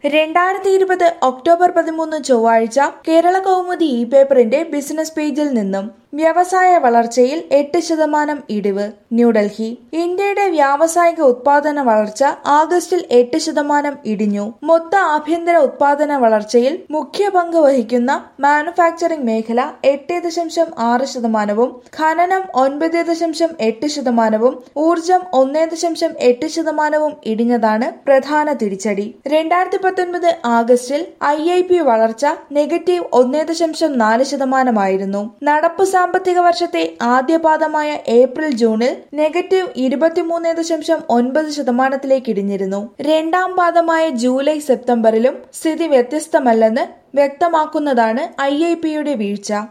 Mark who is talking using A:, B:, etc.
A: രണ്ടായിരത്തി ഇരുപത് ഒക്ടോബർ പതിമൂന്ന് ചൊവ്വാഴ്ച കേരള കൗമുദി ഇ പേപ്പറിന്റെ ബിസിനസ് പേജിൽ നിന്നും വ്യവസായ വളർച്ചയിൽ എട്ട് ശതമാനം ഇടിവ് ന്യൂഡൽഹി ഇന്ത്യയുടെ വ്യാവസായിക ഉത്പാദന വളർച്ച ആഗസ്റ്റിൽ എട്ട് ശതമാനം ഇടിഞ്ഞു മൊത്ത ആഭ്യന്തര ഉത്പാദന വളർച്ചയിൽ മുഖ്യ പങ്ക് വഹിക്കുന്ന മാനുഫാക്ചറിംഗ് മേഖല എട്ട് ദശാംശം ആറ് ശതമാനവും ഖനനം ഒൻപത് ദശാംശം എട്ട് ശതമാനവും ഊർജം ഒന്നേ ദശാംശം എട്ട് ശതമാനവും ഇടിഞ്ഞതാണ് പ്രധാന തിരിച്ചടി രണ്ടായിരത്തി പത്തൊൻപത് ആഗസ്റ്റിൽ ഐ ഐ പി വളർച്ച നെഗറ്റീവ് ഒന്നേ ദശാംശം നാല് ശതമാനമായിരുന്നു നടപ്പു സാമ്പത്തിക വർഷത്തെ ആദ്യപാദമായ ഏപ്രിൽ ജൂണിൽ നെഗറ്റീവ് ഇരുപത്തിമൂന്ന് ദശാംശം ഒൻപത് ശതമാനത്തിലേക്ക് ഇടിഞ്ഞിരുന്നു രണ്ടാം പാദമായ ജൂലൈ സെപ്റ്റംബറിലും സ്ഥിതി വ്യത്യസ്തമല്ലെന്ന് വ്യക്തമാക്കുന്നതാണ് ഐ ഐ പിയുടെ വീഴ്ച